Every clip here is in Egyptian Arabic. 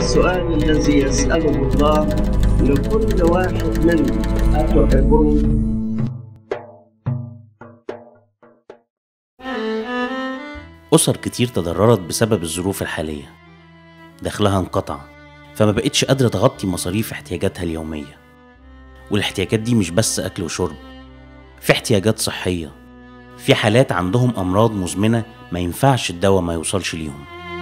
السؤال الذي يسأله الله لكل واحد منا أتحبون أسر كتير تضررت بسبب الظروف الحالية دخلها انقطع فما بقتش قادرة تغطي مصاريف احتياجاتها اليومية والاحتياجات دي مش بس أكل وشرب في احتياجات صحية في حالات عندهم أمراض مزمنة ما ينفعش الدواء ما يوصلش ليهم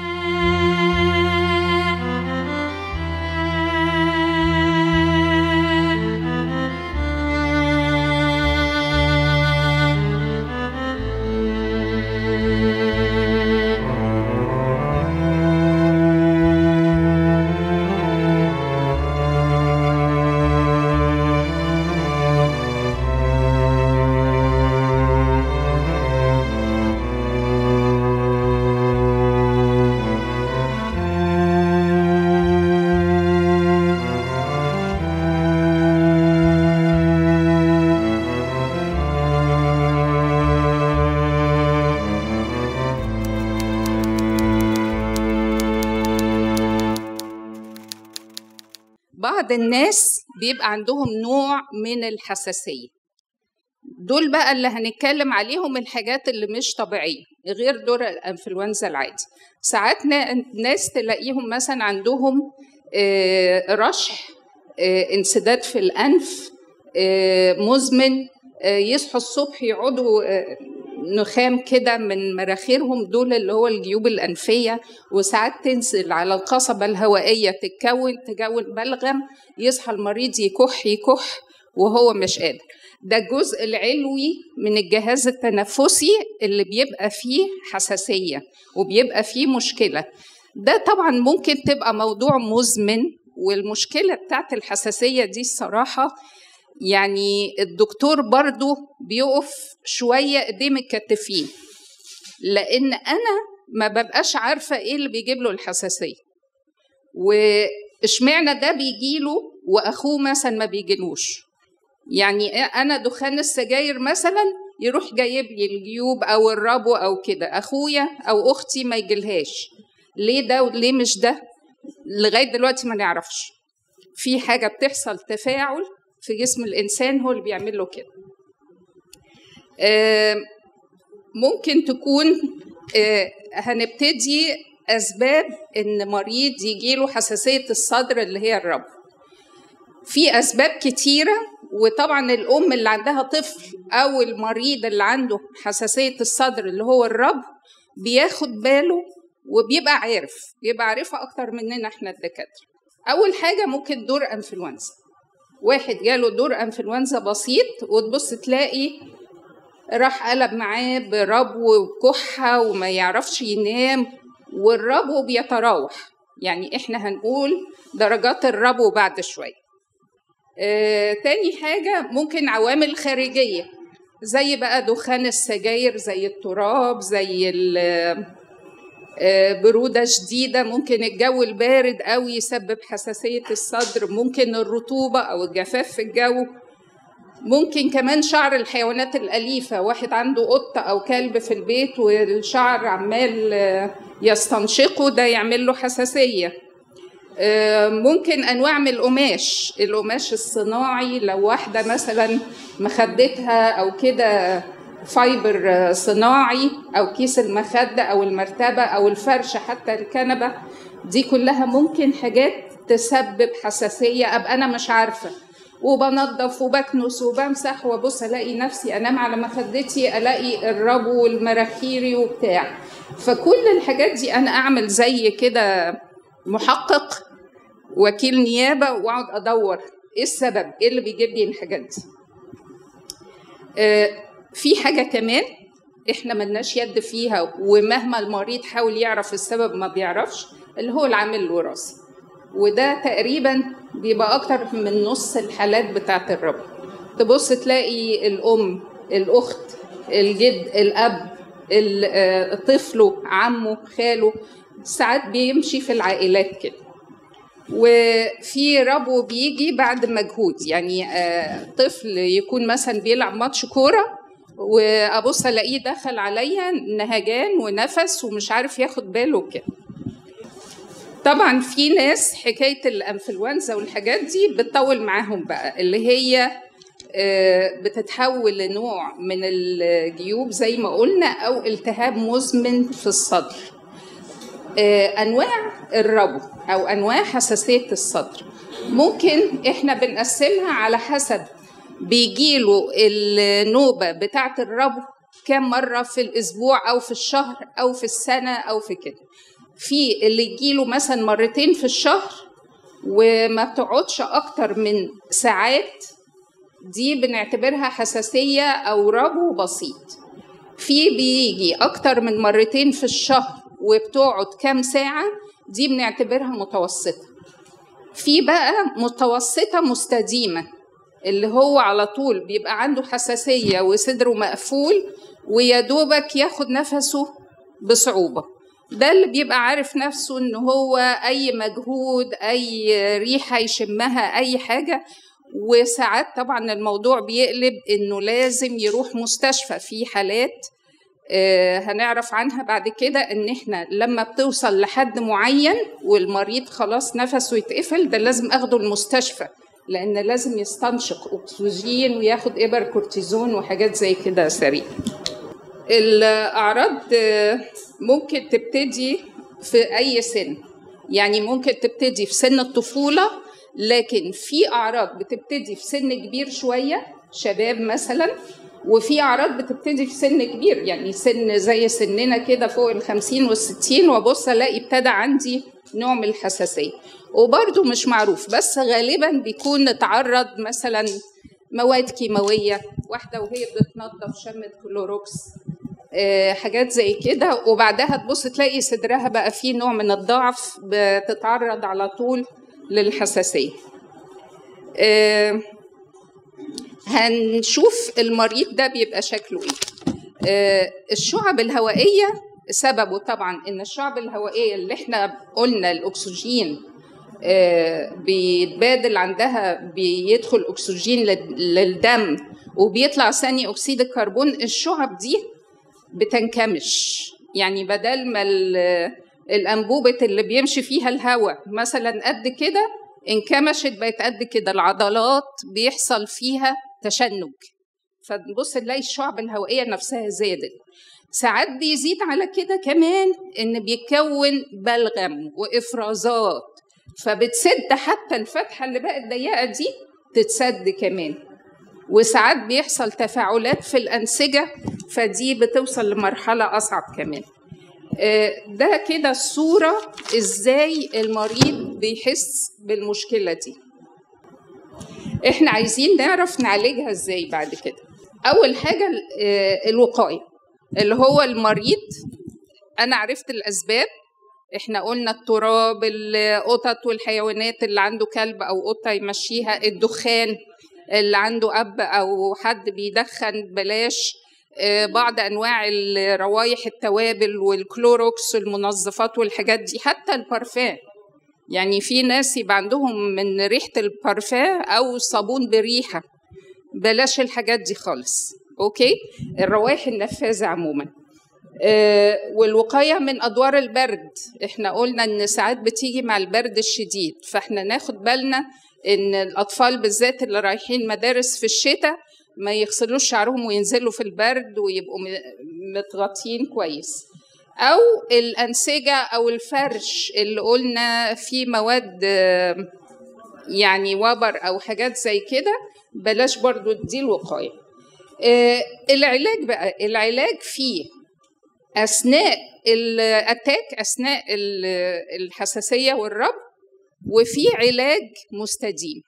بعض الناس بيبقى عندهم نوع من الحساسية دول بقى اللي هنتكلم عليهم الحاجات اللي مش طبيعية غير دور الانفلونزا العادي ساعات نا- ناس تلاقيهم مثلا عندهم آه، رشح آه، انسداد في الأنف آه، مزمن آه، يصحوا الصبح يقعدوا آه، نخام كده من مراخيرهم دول اللي هو الجيوب الأنفية وساعات تنزل على القصبة الهوائية تتكون تكون بلغم يصحى المريض يكح يكح وهو مش قادر ده الجزء العلوي من الجهاز التنفسي اللي بيبقى فيه حساسية وبيبقى فيه مشكلة ده طبعا ممكن تبقى موضوع مزمن والمشكلة بتاعت الحساسية دي الصراحة يعني الدكتور برضو بيقف شوية ايديه متكتفين لأن أنا ما ببقاش عارفة إيه اللي بيجيب له الحساسية واشمعنى ده بيجيله وأخوه مثلا ما بيجيلوش يعني أنا دخان السجاير مثلا يروح جايب لي الجيوب أو الربو أو كده أخويا أو أختي ما يجيلهاش ليه ده وليه مش ده لغاية دلوقتي ما نعرفش في حاجة بتحصل تفاعل في جسم الإنسان هو اللي بيعمل له كده آه، ممكن تكون آه، هنبتدي أسباب إن مريض يجيله حساسية الصدر اللي هي الربو في أسباب كتيرة وطبعا الأم اللي عندها طفل أو المريض اللي عنده حساسية الصدر اللي هو الربو بياخد باله وبيبقى عارف بيبقى عارفها أكتر مننا إحنا الدكاترة أول حاجة ممكن دور أنفلونزا واحد جاله دور أنفلونزا بسيط وتبص تلاقي راح قلب معاه بربو وكحة وما يعرفش ينام والربو بيتراوح يعني احنا هنقول درجات الربو بعد شوية آه، تاني حاجة ممكن عوامل خارجية زي بقى دخان السجاير زي التراب زي ال- آه، برودة شديدة ممكن الجو البارد قوي يسبب حساسية الصدر ممكن الرطوبة أو الجفاف في الجو ممكن كمان شعر الحيوانات الأليفة واحد عنده قطة أو كلب في البيت والشعر عمال آه، يستنشقه ده يعمل له حساسية آه، ممكن انواع من القماش القماش الصناعي لو واحده مثلا مخدتها او كده فايبر آه، صناعي او كيس المخده او المرتبه او الفرشه حتى الكنبه دي كلها ممكن حاجات تسبب حساسيه ابقى انا مش عارفه وبنظف وبكنس وبمسح وابص الاقي نفسي انام على مخدتي الاقي الربو والمراخيري وبتاع فكل الحاجات دي انا اعمل زي كده محقق وكيل نيابه واقعد ادور ايه السبب ايه اللي بيجيب لي الحاجات دي آه، في حاجه كمان احنا ملناش يد فيها ومهما المريض حاول يعرف السبب ما بيعرفش اللي هو العامل الوراثي وده تقريبا بيبقى اكتر من نص الحالات بتاعه الربو تبص تلاقي الام الاخت الجد الاب ال- آه، طفله عمه خاله ساعات بيمشي في العائلات كده وفي ربو بيجي بعد مجهود يعني آه، طفل يكون مثلا بيلعب ماتش كوره وابص الاقيه دخل عليا نهجان ونفس ومش عارف ياخد باله كده طبعا في ناس حكايه الانفلونزا والحاجات دي بتطول معاهم بقى اللي هي آه، بتتحول لنوع من الجيوب زي ما قلنا او التهاب مزمن في الصدر آه، انواع الربو او انواع حساسيه الصدر ممكن احنا بنقسمها على حسب بيجيله النوبه بتاعه الربو كام مره في الاسبوع او في الشهر او في السنه او في كده في اللي يجيله مثلا مرتين في الشهر وما بتقعدش اكتر من ساعات دي بنعتبرها حساسيه او ربو بسيط في بيجي اكتر من مرتين في الشهر وبتقعد كام ساعه دي بنعتبرها متوسطه في بقى متوسطه مستديمه اللي هو على طول بيبقى عنده حساسيه وصدره مقفول ويا دوبك ياخد نفسه بصعوبه ده اللي بيبقى عارف نفسه ان هو اي مجهود اي ريحه يشمها اي حاجه وساعات طبعا الموضوع بيقلب انه لازم يروح مستشفى في حالات آه، هنعرف عنها بعد كده ان احنا لما بتوصل لحد معين والمريض خلاص نفسه يتقفل ده لازم اخده المستشفى لان لازم يستنشق اكسجين وياخد ابر كورتيزون وحاجات زي كده سريع الاعراض آه، ممكن تبتدي في اي سن يعني ممكن تبتدي في سن الطفوله لكن في اعراض بتبتدي في سن كبير شويه شباب مثلا وفي اعراض بتبتدي في سن كبير يعني سن زي سننا كده فوق ال 50 وال 60 وابص الاقي ابتدى عندي نوع من الحساسيه وبرده مش معروف بس غالبا بيكون نتعرض مثلا مواد كيماويه واحده وهي بتنظف شمت كلوروكس آه، حاجات زي كده وبعدها تبص تلاقي صدرها بقى فيه نوع من الضعف بتتعرض على طول للحساسيه آه، هنشوف المريض ده بيبقى شكله ايه آه، الشعب الهوائيه سببه طبعا ان الشعب الهوائيه اللي احنا قلنا الاكسجين آه، بيتبادل عندها بيدخل اكسجين لل- للدم وبيطلع ثاني اكسيد الكربون الشعب دي بتنكمش يعني بدل ما ال- الانبوبه اللي بيمشي فيها الهواء مثلا قد كده انكمشت بقت قد كده العضلات بيحصل فيها تشنج فنبص نلاقي الشعب الهوائيه نفسها زادت ساعات بيزيد على كده كمان ان بيتكون بلغم وافرازات فبتسد حتى الفتحه اللي بقت ضيقه دي تتسد كمان وساعات بيحصل تفاعلات في الانسجه فدي بتوصل لمرحله اصعب كمان آه، ده كده الصوره ازاي المريض بيحس بالمشكله دي احنا عايزين نعرف نعالجها ازاي بعد كده اول حاجه آه، الوقايه اللي هو المريض انا عرفت الاسباب احنا قلنا التراب القطط والحيوانات اللي عنده كلب او قطه يمشيها الدخان اللي عنده اب او حد بيدخن بلاش آه، بعض انواع الروايح التوابل والكلوروكس المنظفات والحاجات دي حتى البارفان يعني في ناس يبقى عندهم من ريحه البارفان او صابون بريحه بلاش الحاجات دي خالص اوكي الروائح النفاذه عموما آه، والوقايه من ادوار البرد احنا قلنا ان ساعات بتيجي مع البرد الشديد فاحنا ناخد بالنا ان الاطفال بالذات اللي رايحين مدارس في الشتاء ما يغسلوش شعرهم وينزلوا في البرد ويبقوا م- متغطيين كويس او الانسجه او الفرش اللي قلنا فيه مواد آه، يعني وبر او حاجات زي كده بلاش برضو دي الوقايه آه، العلاج بقى العلاج فيه اثناء الاتاك اثناء ال- الحساسيه والربو وفي علاج مستديم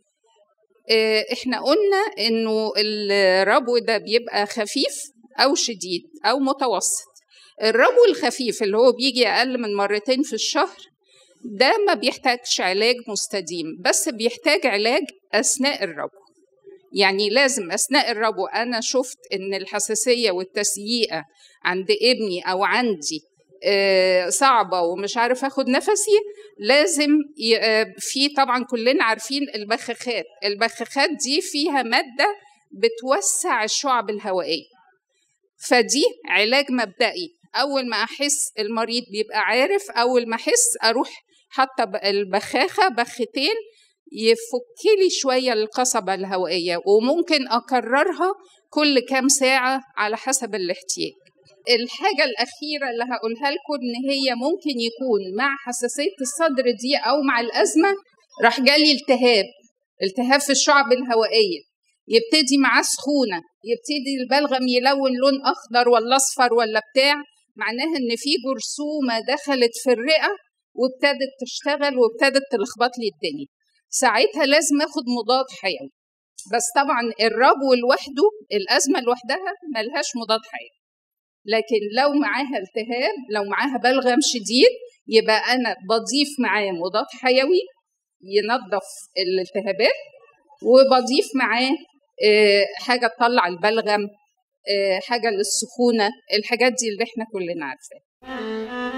آه، احنا قلنا انه الربو ده بيبقى خفيف او شديد او متوسط الربو الخفيف اللي هو بيجي اقل من مرتين في الشهر ده ما بيحتاجش علاج مستديم بس بيحتاج علاج اثناء الربو يعني لازم اثناء الربو انا شفت ان الحساسيه والتسييئه عند ابني او عندي آه، صعبه ومش عارف اخد نفسي لازم ي- آه، في طبعا كلنا عارفين البخاخات البخاخات دي فيها ماده بتوسع الشعب الهوائيه فدي علاج مبدئي اول ما احس المريض بيبقى عارف اول ما احس اروح حاطه ب- البخاخه بختين يفك لي شويه القصبه الهوائيه وممكن اكررها كل كام ساعه على حسب الاحتياج الحاجة الأخيرة اللي هقولها لكم إن هي ممكن يكون مع حساسية الصدر دي أو مع الأزمة راح جالي التهاب التهاب في الشعب الهوائية يبتدي معاه سخونة يبتدي البلغم يلون لون أخضر ولا أصفر ولا بتاع معناها إن في جرثومة دخلت في الرئة وابتدت تشتغل وابتدت تلخبط لي الدنيا ساعتها لازم اخد مضاد حيوي بس طبعا الربو لوحده الأزمة لوحدها ملهاش مضاد حيوي لكن لو معاها التهاب لو معاها بلغم شديد يبقى انا بضيف معاه مضاد حيوي ينظف الالتهابات وبضيف معاه آه، حاجه تطلع البلغم آه، حاجه للسخونه الحاجات دي اللي احنا كلنا عارفاها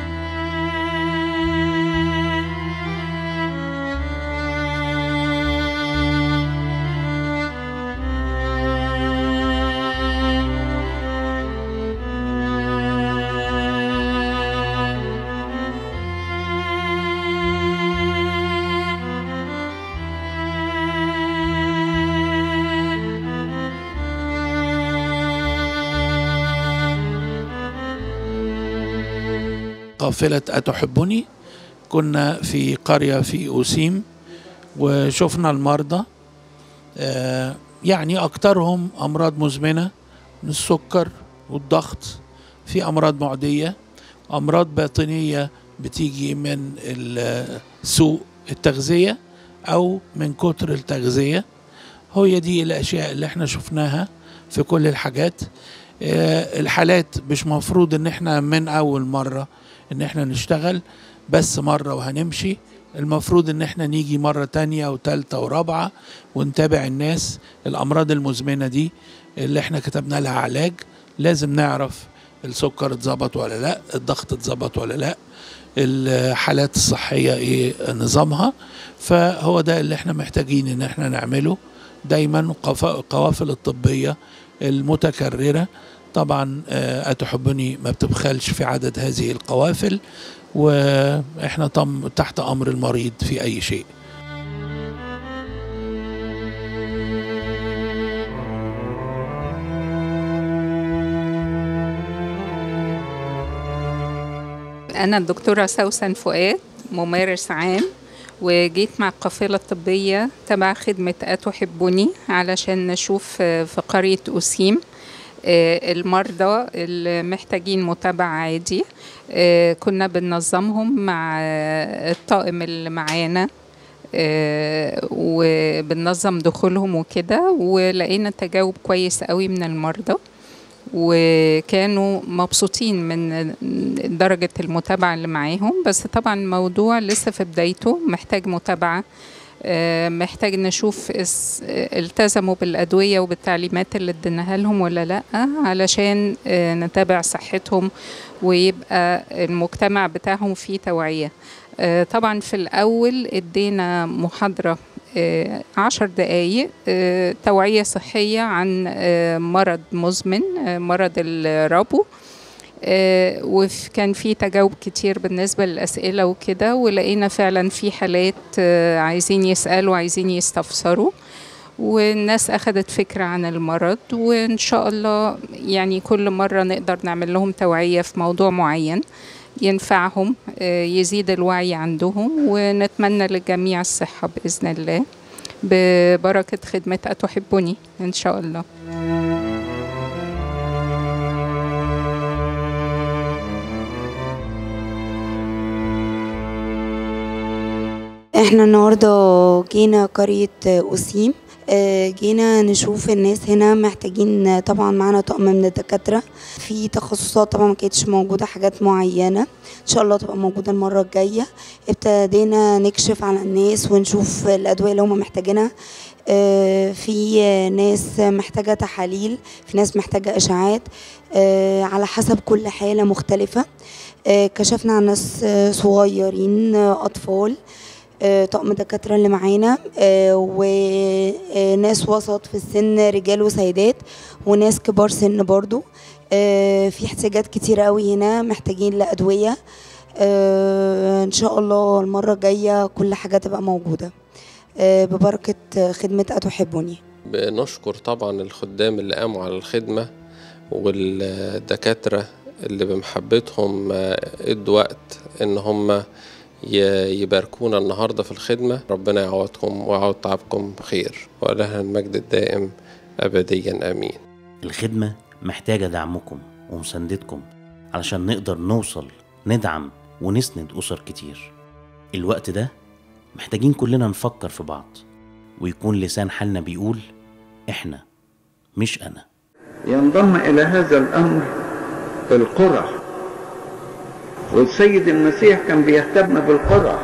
قافلة أتحبني كنا في قرية في أوسيم وشفنا المرضى آه، يعني أكثرهم أمراض مزمنة من السكر والضغط في أمراض معدية أمراض باطنية بتيجي من ال- سوء التغذية أو من كتر التغذية هي دي الأشياء اللي احنا شفناها في كل الحاجات آه، الحالات مش مفروض ان احنا من اول مرة ان احنا نشتغل بس مرة وهنمشي المفروض ان احنا نيجي مرة تانية وتالتة ورابعة ونتابع الناس الامراض المزمنة دي اللي احنا كتبنا لها علاج لازم نعرف السكر اتظبط ولا لا الضغط اتظبط ولا لا الحالات الصحية ايه نظامها فهو ده اللي احنا محتاجين ان احنا نعمله دايما قف- القوافل الطبية المتكررة طبعا آه، أتحبني ما بتبخلش في عدد هذه القوافل واحنا طم تحت امر المريض في اي شيء أنا الدكتورة سوسن فؤاد ممارس عام وجيت مع القافلة الطبية تبع خدمة أتحبني علشان نشوف آه، في قرية أسيم آه، المرضى اللي محتاجين متابعة عادي آه، كنا بننظمهم مع آه، الطاقم اللي معانا آه، وبننظم دخولهم وكده ولقينا تجاوب كويس قوي من المرضى وكانوا مبسوطين من درجة المتابعة اللي معاهم بس طبعا الموضوع لسه في بدايته محتاج متابعة آه، محتاج نشوف اس- آه، التزموا بالأدوية وبالتعليمات اللي اديناها لهم ولا لأ علشان آه، نتابع صحتهم ويبقى المجتمع بتاعهم فيه توعية آه، طبعا في الأول ادينا محاضرة آه، عشر دقايق آه، توعية صحية عن آه، مرض مزمن آه، مرض الربو آه، وكان في تجاوب كتير بالنسبة للأسئلة وكده ولقينا فعلا في حالات آه، عايزين يسألوا عايزين يستفسروا والناس أخدت فكرة عن المرض وإن شاء الله يعني كل مرة نقدر نعمل لهم توعية في موضوع معين ينفعهم آه، يزيد الوعي عندهم ونتمنى للجميع الصحة بإذن الله ببركة خدمة أتحبني إن شاء الله احنا النهارده جينا قرية أسيم آه، جينا نشوف الناس هنا محتاجين طبعا معانا طقم من الدكاترة في تخصصات طبعا ما كانتش موجودة حاجات معينة ان شاء الله تبقى موجودة المرة الجاية ابتدينا نكشف على الناس ونشوف الأدوية اللي هم محتاجينها آه، في ناس محتاجة تحاليل في ناس محتاجة إشاعات آه، على حسب كل حالة مختلفة آه، كشفنا عن ناس آه، صغيرين آه، أطفال آه، طقم الدكاترة اللي معانا آه، وناس وسط في السن رجال وسيدات وناس كبار سن برضو آه، في احتياجات كتيرة قوي هنا محتاجين لأدوية آه، ان شاء الله المره الجايه كل حاجه تبقى موجوده آه، ببركه خدمه اتحبني بنشكر طبعا الخدام اللي قاموا على الخدمة والدكاترة اللي بمحبتهم آه، ادوا وقت ان هم ي- يباركونا النهاردة في الخدمة ربنا يعوضكم ويعوض تعبكم خير ولها المجد الدائم أبديا آمين الخدمة محتاجة دعمكم ومساندتكم علشان نقدر نوصل ندعم ونسند أسر كتير الوقت ده محتاجين كلنا نفكر في بعض ويكون لسان حالنا بيقول إحنا مش أنا ينضم إلى هذا الأمر القرى والسيد المسيح كان بيهتم بالقرى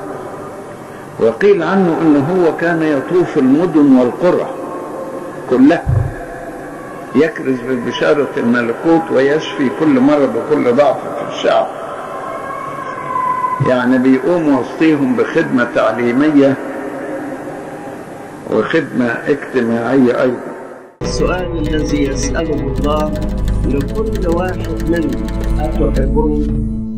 وقيل عنه أنه هو كان يطوف المدن والقرى كلها يكرز ببشارة الملكوت ويشفي كل مرض وكل ضعف في الشعب يعني بيقوم وسطيهم بخدمة تعليمية وخدمة اجتماعية أيضا السؤال الذي يسأله الله لكل واحد منا أتحبون